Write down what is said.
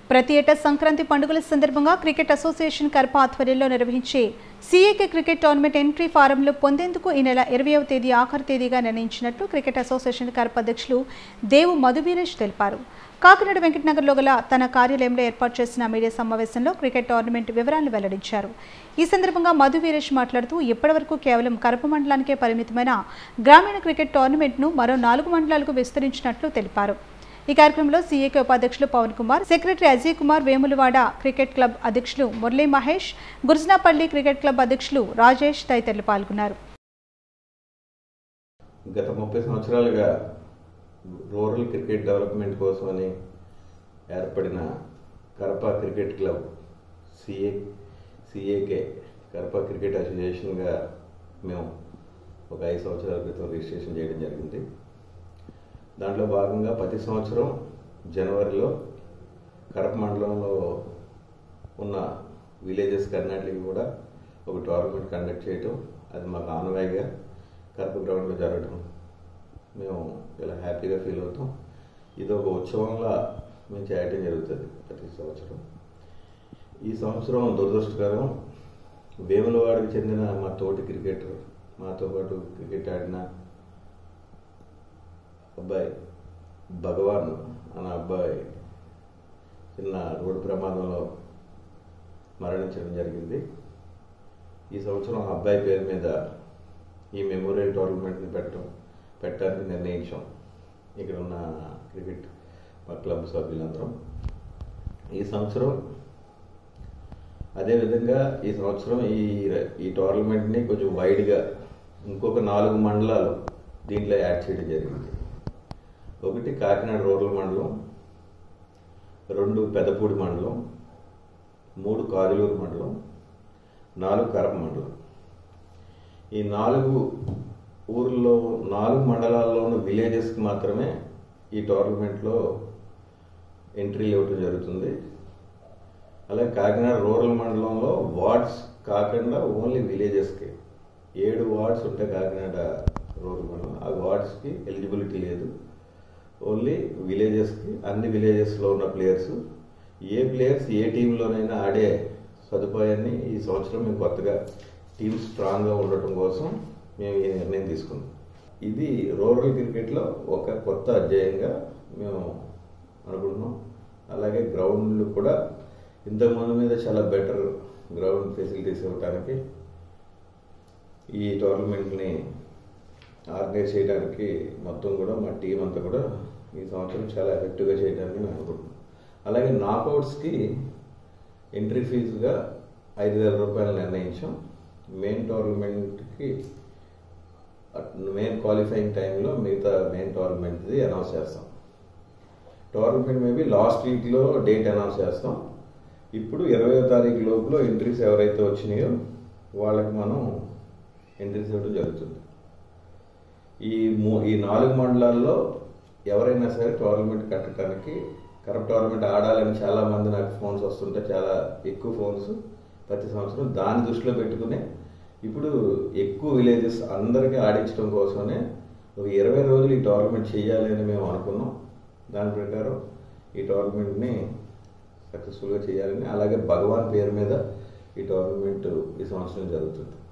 ప్రతి ఏటా సంక్రాంతి పండుగల సందర్భంగా క్రికెట్ అసోసియేషన్ కర్ప ఆధ్వర్యంలో నిర్వహించే సీఏకే క్రికెట్ టోర్నమెంట్ ఎంట్రీ ఫారంలు పొందేందుకు ఈ నెల ఇరవైవ తేదీ ఆఖరి తేదీగా నిర్ణయించినట్లు క్రికెట్ అసోసియేషన్ కర్ప అధ్యక్షులు దేవు మధువీరేష్ తెలిపారు కాకినాడ వెంకటనగర్లో గల తన కార్యాలయంలో ఏర్పాటు చేసిన మీడియా సమావేశంలో క్రికెట్ టోర్నమెంట్ వివరాలను వెల్లడించారు ఈ సందర్భంగా మధు వీరేష్ మాట్లాడుతూ ఇప్పటివరకు కేవలం కరప మండలానికే పరిమితమైన గ్రామీణ క్రికెట్ టోర్నమెంట్ను మరో నాలుగు మండలాలకు విస్తరించినట్లు తెలిపారు ఈ కార్యక్రమంలో సీఏకే ఉపాధ్యక్షులు Pavan Kumar secretary Ajay Kumar Vemulawada cricket club అధ్యక్షులు మురళీ మహేష్ గుర్జనాపల్లి క్రికెట్ క్లబ్ అధ్యక్షులు రాజేష్ తదితరులు పాల్గొన్నారు గత ముప్పై సంవత్సరాలుగా రూరల్ క్రికెట్ డెవలప్మెంట్ కోసమని ఏర్పడిన Karapa cricket club CA CAK Karapa cricket అసోసియేషన్గా మేము ఒక ఐదు సంవత్సరాల క్రితం రిజిస్ట్రేషన్ చేయడం జరిగింది దాంట్లో భాగంగా ప్రతి సంవత్సరం జనవరిలో కడప మండలంలో ఉన్న విలేజెస్ కర్ణాటకకి కూడా ఒక టోర్నమెంట్ కండక్ట్ చేయటం అది మాకు ఆనవాయిగా కడప గ్రౌండ్లో జరగడం మేము ఇలా హ్యాపీగా ఫీల్ అవుతాం ఇది ఒక ఉత్సవంలా మేము చేయటం జరుగుతుంది ప్రతి సంవత్సరం ఈ సంవత్సరం దురదృష్టకరం వేములవాడకి చెందిన మా తోటి క్రికెటర్ మాతో పాటు క్రికెట్ ఆడిన అబ్బాయి భగవాన్ అన్న అబ్బాయి చిన్న రోడ్డు ప్రమాదంలో మరణించడం జరిగింది ఈ సంవత్సరం ఆ అబ్బాయి పేరు మీద ఈ మెమోరియల్ టోర్నమెంట్ని పెట్టడం పెట్టడానికి నిర్ణయించాం ఇక్కడ ఉన్న క్రికెట్ మా క్లబ్ సభ్యులందరం ఈ సంవత్సరం అదేవిధంగా ఈ సంవత్సరం ఈ ఈ టోర్నమెంట్ని కొంచెం వైడ్గా ఇంకొక నాలుగు మండలాలు దీంట్లో యాడ్ చేయడం జరిగింది ఒకటి కాకినాడ రూరల్ మండలం రెండు పెదపూడి మండలం మూడు కారులూరు మండలం నాలుగు కరప మండలం ఈ నాలుగు ఊర్లో నాలుగు మండలాల్లోని విలేజెస్కి మాత్రమే ఈ టోర్నమెంట్లో ఎంట్రీ ఇవ్వటం జరుగుతుంది అలాగే కాకినాడ రూరల్ మండలంలో వార్డ్స్ కాకుండా ఓన్లీ విలేజెస్కి ఏడు వార్డ్స్ ఉంటాయి కాకినాడ రూరల్ మండలం ఆ వార్డ్స్కి ఎలిజిబిలిటీ లేదు ఓన్లీ విలేజెస్కి అన్ని విలేజెస్లో ఉన్న ప్లేయర్స్ ఏ ప్లేయర్స్ ఏ టీంలోనైనా ఆడే సదుపాయాన్ని ఈ సంవత్సరం మేము కొత్తగా టీమ్ స్ట్రాంగ్గా ఉండటం కోసం మేము ఈ నిర్ణయం తీసుకున్నాం ఇది రూరల్ క్రికెట్లో ఒక కొత్త అధ్యాయంగా మేము అనుకుంటున్నాం అలాగే గ్రౌండ్లు కూడా ఇంతకుముందు మీద చాలా బెటర్ గ్రౌండ్ ఫెసిలిటీస్ ఇవ్వడానికి ఈ టోర్నమెంట్ని ఆర్గనైజ్ చేయడానికి మొత్తం కూడా మా టీం అంతా కూడా ఈ సంవత్సరం చాలా ఎఫెక్టివ్గా చేయడానికి మేము అనుకుంటున్నాం అలాగే నాకౌట్స్కి ఎంట్రీ ఫీజుగా ఐదు వేల రూపాయలు నిర్ణయించాం మెయిన్ టోర్నమెంట్కి మెయిన్ క్వాలిఫైయింగ్ టైంలో మిగతా మెయిన్ టోర్నమెంట్ది అనౌన్స్ చేస్తాం టోర్నమెంట్ మేబీ లాస్ట్ వీక్లో డేట్ అనౌన్స్ చేస్తాం ఇప్పుడు ఇరవయో తారీఖు లోపల ఎంట్రీస్ ఎవరైతే వచ్చినాయో వాళ్ళకి మనం ఎంట్రీస్ ఇవ్వడం జరుగుతుంది ఈ మూ ఈ నాలుగు మండలాల్లో ఎవరైనా సరే టోర్నమెంట్ కట్టడానికి కరెక్ట్ టోర్నమెంట్ ఆడాలని చాలా మంది నాకు ఫోన్స్ వస్తుంటే చాలా ఎక్కువ ఫోన్స్ ప్రతి సంవత్సరం దాన్ని దృష్టిలో పెట్టుకుని ఇప్పుడు ఎక్కువ విలేజెస్ అందరికీ ఆడించడం కోసమే ఒక ఇరవై రోజులు ఈ టోర్నమెంట్ చేయాలి అని మేము అనుకున్నాం దాని ప్రకారం ఈ టోర్నమెంట్ని సక్సెస్ఫుల్గా చేయాలని అలాగే భగవాన్ పేరు మీద ఈ టోర్నమెంట్ ఈ సంవత్సరం జరుగుతుంది